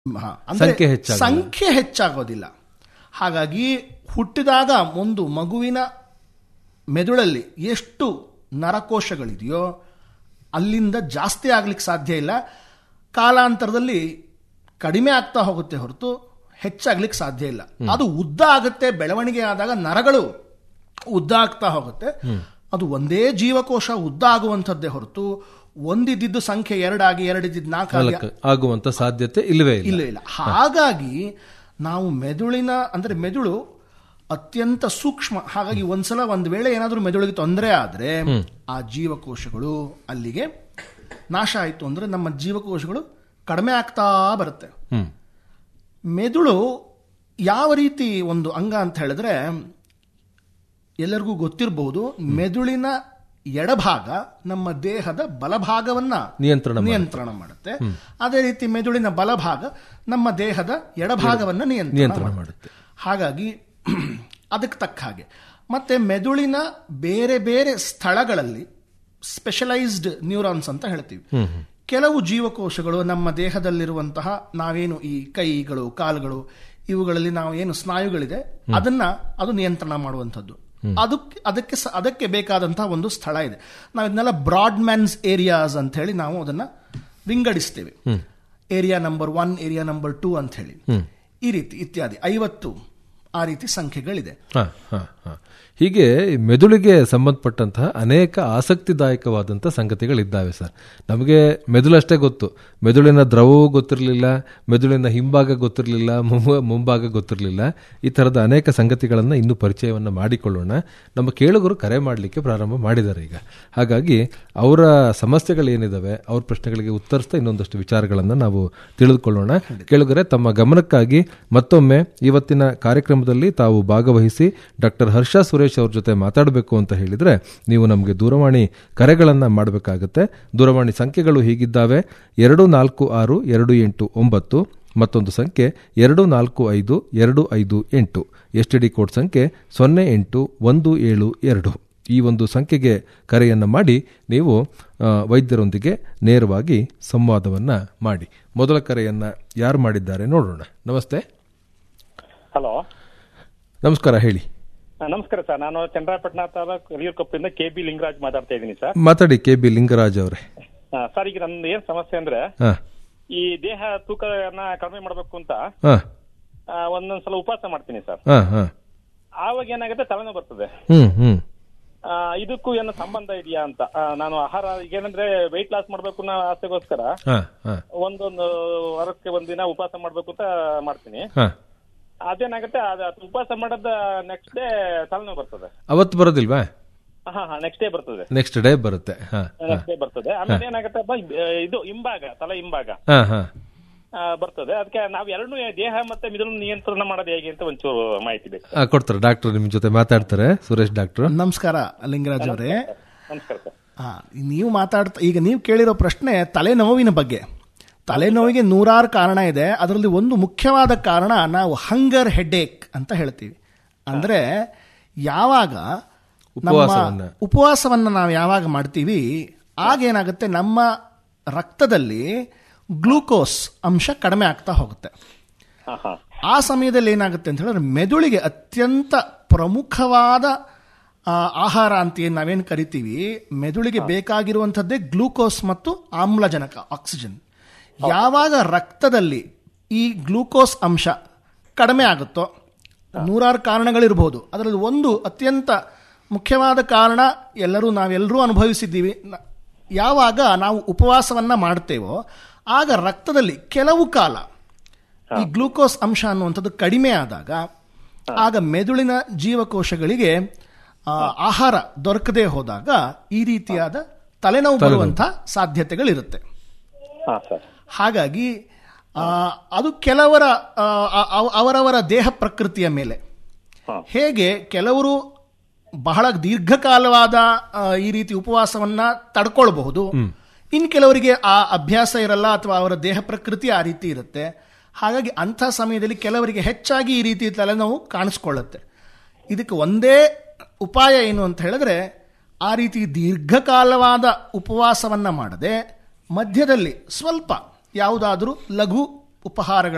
ಹ, ಅಂದ್ರೆ ಸಂಖ್ಯೆ ಹೆಚ್ಚಾಗೋದಿಲ್ಲ. ಸಂಖ್ಯೆ ಹೆಚ್ಚಾಗೋದಿಲ್ಲ ಹಾಗಾಗಿ ಹುಟ್ಟಿದಾಗ ಒಂದು ಮಗುವಿನ ಮೆದುಳಲ್ಲಿ ಎಷ್ಟು ನರಕೋಶಗಳಿದೆಯೋ ಅಲ್ಲಿಂದ ಜಾಸ್ತಿ ಆಗ್ಲಿಕ್ಕೆ ಸಾಧ್ಯ ಇಲ್ಲ ಕಾಲಾಂತರದಲ್ಲಿ ಕಡಿಮೆ ಆಗ್ತಾ ಹೋಗುತ್ತೆ ಹೊರತು ಹೆಚ್ಚಾಗ್ಲಿಕ್ಕೆ ಸಾಧ್ಯ ಇಲ್ಲ ಅದು ಉದ್ದ ಆಗುತ್ತೆ ಬೆಳವಣಿಗೆ ಆದಾಗ ನರಗಳು ಉದ್ದ ಆಗ್ತಾ ಹೋಗುತ್ತೆ ಅದು ಒಂದೇ ಜೀವಕೋಶ ಉದ್ದ ಆಗುವಂಥದ್ದೇ ಹೊರತು ಒಂದಿದ್ದು ಸಂಖ್ಯೆ ಎರಡಾಗಿ ಎರಡಿದ್ದು ನಾಲ್ಕಾಗಿ ನಾಲ್ಕು ಆಗುವಂತ ಸಾಧ್ಯತೆ ಇಲ್ಲವೇ ಇಲ್ಲ ಇಲ್ಲ ಇಲ್ಲ ಹಾಗಾಗಿ ನಾವು ಮೆದುಳಿನ ಅಂದ್ರೆ ಮೆದುಳು ಅತ್ಯಂತ ಸೂಕ್ಷ್ಮ ಹಾಗಾಗಿ ಒಂದ್ಸಲ ಒಂದ್ ವೇಳೆ ಏನಾದರೂ ಮೆದುಳಿಗೆ ತೊಂದರೆ ಆದ್ರೆ ಆ ಜೀವಕೋಶಗಳು ಅಲ್ಲಿಗೆ ನಾಶ ಆಯಿತು ಅಂದ್ರೆ ನಮ್ಮ ಜೀವಕೋಶಗಳು ಕಡಿಮೆ ಆಗ್ತಾ ಬರುತ್ತೆ ಹ್ಮ್ ಮೆದುಳು ಯಾವ ರೀತಿ ಒಂದು ಅಂಗ ಅಂತ ಹೇಳಿದ್ರೆ ಎಲ್ಲರಿಗೂ ಗೊತ್ತಿರಬಹುದು ಮೆದುಳಿನ ಎಡಭಾಗ ನಮ್ಮ ದೇಹದ ಬಲಭಾಗವನ್ನ ನಿಯಂತ್ರಣ ಮಾಡುತ್ತೆ. ನಿಯಂತ್ರಣ ಮಾಡುತ್ತೆ ಅದೇ ರೀತಿ ಮೆದುಳಿನ ಬಲಭಾಗ ನಮ್ಮ ದೇಹದ ಎಡಭಾಗವನ್ನ ನಿಯಂತ್ರಣ ನಿಯಂತ್ರಣ ಮಾಡುತ್ತೆ. ಮಾಡುತ್ತೆ ಹಾಗಾಗಿ ಅದಕ್ಕೆ ತಕ್ಕ ಹಾಗೆ ಮತ್ತೆ ಮೆದುಳಿನ ಬೇರೆ ಬೇರೆ ಸ್ಥಳಗಳಲ್ಲಿ ಸ್ಪೆಷಲೈಸ್ಡ್ ನ್ಯೂರಾನ್ಸ್ ಅಂತ ಹೇಳ್ತೀವಿ ಕೆಲವು ಜೀವಕೋಶಗಳು ನಮ್ಮ ದೇಹದಲ್ಲಿರುವಂತಹ ನಾವೇನು ಈ ಕೈಗಳು ಕಾಲುಗಳು ಇವುಗಳಲ್ಲಿ ನಾವು ಏನು ಸ್ನಾಯುಗಳಿದೆ ಅದನ್ನ ಅದು ನಿಯಂತ್ರಣ ಮಾಡುವಂಥದ್ದು ಅದಕ್ಕೆ ಅದಕ್ಕೆ ಸ- ಅದಕ್ಕೆ ಬೇಕಾದಂತಹ ಒಂದು ಸ್ಥಳ ಇದೆ ನಾವು ಇದನ್ನೆಲ್ಲ ಬ್ರಾಡ್ ಮ್ಯಾನ್ಸ್ ಏರಿಯಾಸ್ ಅಂತ ಹೇಳಿ ನಾವು ಅದನ್ನ ವಿಂಗಡಿಸ್ತೇವೆ area number one area number two ಅಂತ ಹೇಳಿ ಈ ರೀತಿ ಇತ್ಯಾದಿ ಐವತ್ತು ಆ ರೀತಿ ಸಂಖ್ಯೆಗಳಿದೆ ಹ, ಹ, ಹ. ಹೀಗೆ ಈ ಮೆದುಳಿಗೆ ಸಂಬಂಧಪಟ್ಟಂತಹ ಅನೇಕ ಆಸಕ್ತಿದಾಯಕವಾದಂಥ ಸಂಗತಿಗಳಿದ್ದಾವೆ ಸರ್ ನಮಗೆ ಮೆದುಳಷ್ಟೇ ಗೊತ್ತು ಮೆದುಳಿನ ದ್ರವವೂ ಗೊತ್ತಿರಲಿಲ್ಲ ಮೆದುಳಿನ ಹಿಂಭಾಗ ಗೊತ್ತಿರಲಿಲ್ಲ ಮುಂಭಾಗ ಗೊತ್ತಿರಲಿಲ್ಲ ಈ ಥರದ ಅನೇಕ ಸಂಗತಿಗಳನ್ನು ಇನ್ನೂ ಪರಿಚಯವನ್ನು ಮಾಡಿಕೊಳ್ಳೋಣ ನಮ್ಮ ಕೇಳುಗರು ಕರೆ ಮಾಡಲಿಕ್ಕೆ ಪ್ರಾರಂಭ ಮಾಡಿದ್ದಾರೆ ಈಗ ಹಾಗಾಗಿ ಅವರ ಸಮಸ್ಯೆಗಳೇನಿದಾವೆ ಅವ್ರ ಪ್ರಶ್ನೆಗಳಿಗೆ ಉತ್ತರಿಸ್ತಾ ಇನ್ನೊಂದಷ್ಟು ವಿಚಾರಗಳನ್ನು ನಾವು ತಿಳಿದುಕೊಳ್ಳೋಣ ಕೇಳುಗರೆ ತಮ್ಮ ಗಮನಕ್ಕಾಗಿ ಮತ್ತೊಮ್ಮೆ ಇವತ್ತಿನ ಕಾರ್ಯಕ್ರಮದಲ್ಲಿ ತಾವು ಭಾಗವಹಿಸಿ ಡಾಕ್ಟರ್ ಹರ್ಷ ಸುರೇಶ್ ಅವ್ರ ಜೊತೆ ಮಾತಾಡಬೇಕು ಅಂತ ಹೇಳಿದ್ರೆ ನೀವು ನಮಗೆ ದೂರವಾಣಿ ಕರೆಗಳನ್ನು ಮಾಡಬೇಕಾಗುತ್ತೆ ದೂರವಾಣಿ ಸಂಖ್ಯೆಗಳು ಹೀಗಿದ್ದಾವೆ ಎರಡು ನಾಲ್ಕು ಆರು ಎರಡು ಎಂಟು ಒಂಬತ್ತು ಮತ್ತೊಂದು ಸಂಖ್ಯೆ ಎರಡು ನಾಲ್ಕು ಐದು ಎರಡು ಐದು ಎಂಟು ಎಸ್ ಡಿ ಕೋಡ್ ಸಂಖ್ಯೆ ಸೊನ್ನೆ ಎಂಟು ಒಂದು ಏಳು ಎರಡು ಈ ಒಂದು ಸಂಖ್ಯೆಗೆ ಕರೆಯನ್ನು ಮಾಡಿ ನೀವು ಆ, ವೈದ್ಯರೊಂದಿಗೆ ನೇರವಾಗಿ ಸಂವಾದವನ್ನು ಮಾಡಿ ಮೊದಲ ಕರೆಯನ್ನು ಯಾರು ಮಾಡಿದ್ದಾರೆ ನೋಡೋಣ ನಮಸ್ತೆ ಹಲೋ ನಮಸ್ಕಾರ ಹೇಳಿ ನಮಸ್ಕಾರ ಸರ್ ನಾನು ಚಂದ್ರಾಪಟ್ಟಣ ತಾಲೂಕು ಯಲಿಯೂರ್ಕೊಪ್ಪದಿಂದ ಕೆ ಬಿ ಲಿಂಗರಾಜ್ ಮಾತಾಡ್ತಾ ಇದ್ದೀನಿ ಸರ್ ಮಾತಾಡಿ ಕೆ ಬಿ ಲಿಂಗರಾಜ್ ಅವರೇ ಆ, ಸರ್ ಈಗ ನಂದು ಏನ್ ಸಮಸ್ಯೆ ಅಂದ್ರೆ ಹಾಂ ಈ ದೇಹ ತೂಕನ ಕಡಿಮೆ ಮಾಡ್ಬೇಕು ಅಂತ ಹಾಂ ಆ, ಒಂದೊಂದ್ಸಲ ಉಪವಾಸ ಮಾಡ್ತೀನಿ ಸರ್ ಹಾಂ ಹಾಂ ಆವಾಗ ಏನಾಗುತ್ತೆ ತಲೆನೋವು ಬರ್ತದೆ ಹ್ಞೂ ಹ್ಞೂ ಆ, ಇದಕ್ಕೂ ಏನೋ ಸಂಬಂಧ ಇದೆಯಾ ಅಂತ ಆ, ನಾನು ಆಹಾರ ಈಗ ಏನಂದ್ರೆ ವೆಯ್ಟ್ ಲಾಸ್ ಮಾಡ್ಬೇಕು ಅನ್ನೋ ಆಸೆಗೋಸ್ಕರ ಹಾಂ ಹಾಂ ಒಂದೊಂದು ವಾರಕ್ಕೆ ಒಂದಿನ ಉಪವಾಸ ಮಾಡ್ಬೇಕು ಅಂತ ಮಾಡ್ತೀನಿ ಹಾಂ ಅದೇನಾಗುತ್ತೆ ಅದು ಅದು ಉಪವಾಸ ಮಾಡದ ನೆಕ್ಸ್ಟ್ ಡೇ ತಲೆನೋವು ಬರ್ತದೆ ಅವತ್ತು ಬರೋದಿಲ್ವಾ ಹಾ ಹಾ ನೆಕ್ಸ್ಟ್ ಡೇ ಬರ್ತದೆ ನೆಕ್ಸ್ಟ್ ಡೇ ಬರುತ್ತೆ ಹಾಂ ನೆಕ್ಸ್ಟ್ ಡೇ ಬರ್ತದೆ ಆಮೇಲೆ ಏನಾಗುತ್ತೆ ಅಪ್ಪ, ಇದು ಹಿಂಭಾಗ ತಲೆ ಹಿಂಭಾಗ ಹಾಂ ಹಾಂ ಆ, ಬರ್ತದೆ ಅದಕ್ಕೆ ನಾವು ಎರಡನ್ನೂ ದೇಹ ಮತ್ತೆ ಮಿದುಳು ನಿಯಂತ್ರಣ ಮಾಡೋದು ಹೇಗೆ ಅಂತ ಒಂಚೂರು ಮಾಹಿತಿ ಬೇಕು ಆ, ಕೊಡ್ತಾರೆ ಡಾಕ್ಟರ್ ನಿಮ್ಮ ಜೊತೆ ಮಾತಾಡ್ತಾರೆ ಸುರೇಶ್ ಡಾಕ್ಟ್ರು ನಮಸ್ಕಾರ ಲಿಂಗರಾಜ್ ಅವರೇ ನಮಸ್ಕಾರ ಸರ್ ಆ, ನೀವು ಮಾತಾಡ್ತಾ ಈಗ ನೀವು ಕೇಳಿರೋ ಪ್ರಶ್ನೆ ತಲೆನೋವಿನ ಬಗ್ಗೆ ತಲೆನೋವಿಗೆ ನೂರಾರು ಕಾರಣ ಇದೆ ಅದರಲ್ಲಿ ಒಂದು ಮುಖ್ಯವಾದ ಕಾರಣ ನಾವು ಹಂಗರ್ ಹೆಡ್ಏಕ್ ಅಂತ ಹೇಳ್ತೀವಿ ಅಂದ್ರೆ ಯಾವಾಗ ನಮ್ಮ ಉಪವಾಸವನ್ನ. ಉಪವಾಸವನ್ನ ನಾವು ಯಾವಾಗ ಮಾಡ್ತೀವಿ ಆಗೇನಾಗುತ್ತೆ ನಮ್ಮ ರಕ್ತದಲ್ಲಿ ಗ್ಲೂಕೋಸ್ ಅಂಶ ಕಡಿಮೆ ಆಗ್ತಾ ಹೋಗುತ್ತೆ ಹಾ ಹಾ ಆ ಸಮಯದಲ್ಲಿ ಏನಾಗುತ್ತೆ ಅಂತ ಹೇಳಿದ್ರೆ ಮೆದುಳಿಗೆ ಅತ್ಯಂತ ಪ್ರಮುಖವಾದ ಆ, ಆಹಾರ ಅಂತ ಏನು ನಾವೇನು ಕರಿತೀವಿ ಮೆದುಳಿಗೆ ಬೇಕಾಗಿರುವಂಥದ್ದೇ ಗ್ಲೂಕೋಸ್ ಮತ್ತು ಆಮ್ಲಜನಕ ಆಕ್ಸಿಜನ್ ಯಾವಾಗ ರಕ್ತದಲ್ಲಿ ಈ ಗ್ಲೂಕೋಸ್ ಅಂಶ ಕಡಿಮೆ ಆಗುತ್ತೋ ನೂರಾರು ಕಾರಣಗಳಿರ್ಬೋದು ಅದರಲ್ಲಿ ಒಂದು ಅತ್ಯಂತ ಮುಖ್ಯವಾದ ಕಾರಣ ಎಲ್ಲರೂ ನಾವೆಲ್ಲರೂ ಅನುಭವಿಸಿದ್ದೀವಿ ನ- ಯಾವಾಗ ನಾವು ಉಪವಾಸವನ್ನ ಮಾಡ್ತೇವೋ ಆಗ ರಕ್ತದಲ್ಲಿ ಕೆಲವು ಕಾಲ ಈ ಗ್ಲೂಕೋಸ್ ಅಂಶ ಅನ್ನುವಂಥದ್ದು ಕಡಿಮೆ ಆದಾಗ ಆಗ ಮೆದುಳಿನ ಜೀವಕೋಶಗಳಿಗೆ ಆ, ಆಹಾರ ದೊರಕದೇ ಹೋದಾಗ ಈ ರೀತಿಯಾದ ತಲೆನೋವು ಬರುವಂತಹ ಸಾಧ್ಯತೆಗಳಿರುತ್ತೆ ಹಾ ಸರ್ ಹಾಗಾಗಿ ಆ, ಅದು ಕೆಲವರ ಆ, ಅವ- ಅವರವರ ದೇಹ ಪ್ರಕೃತಿಯ ಮೇಲೆ ಹಾ. ಹೇಗೆ ಕೆಲವರು ಬಹಳ ದೀರ್ಘಕಾಲವಾದ ಆ, ಈ ರೀತಿ ಉಪವಾಸವನ್ನ ತಡ್ಕೊಳ್ಬಹುದು ಇನ್ ಕೆಲವರಿಗೆ ಆ ಅಭ್ಯಾಸ ಇರಲ್ಲ ಅಥವಾ ಅವರ ದೇಹ ಪ್ರಕೃತಿ ಆ ರೀತಿ ಇರುತ್ತೆ ಹಾಗಾಗಿ ಅಂಥ ಸಮಯದಲ್ಲಿ ಕೆಲವರಿಗೆ ಹೆಚ್ಚಾಗಿ ಈ ರೀತಿ ತಲೆನೋವು ಕಾಣಿಸ್ಕೊಳ್ಳುತ್ತೆ ಇದಕ್ಕೆ ಒಂದೇ ಉಪಾಯ ಏನು ಅಂತ ಹೇಳಿದ್ರೆ ಆ ರೀತಿ ದೀರ್ಘಕಾಲವಾದ ಉಪವಾಸವನ್ನ ಮಾಡದೆ ಮಧ್ಯದಲ್ಲಿ ಸ್ವಲ್ಪ ಯಾವುದಾದ್ರೂ ಲಘು ಉಪಹಾರಗಳ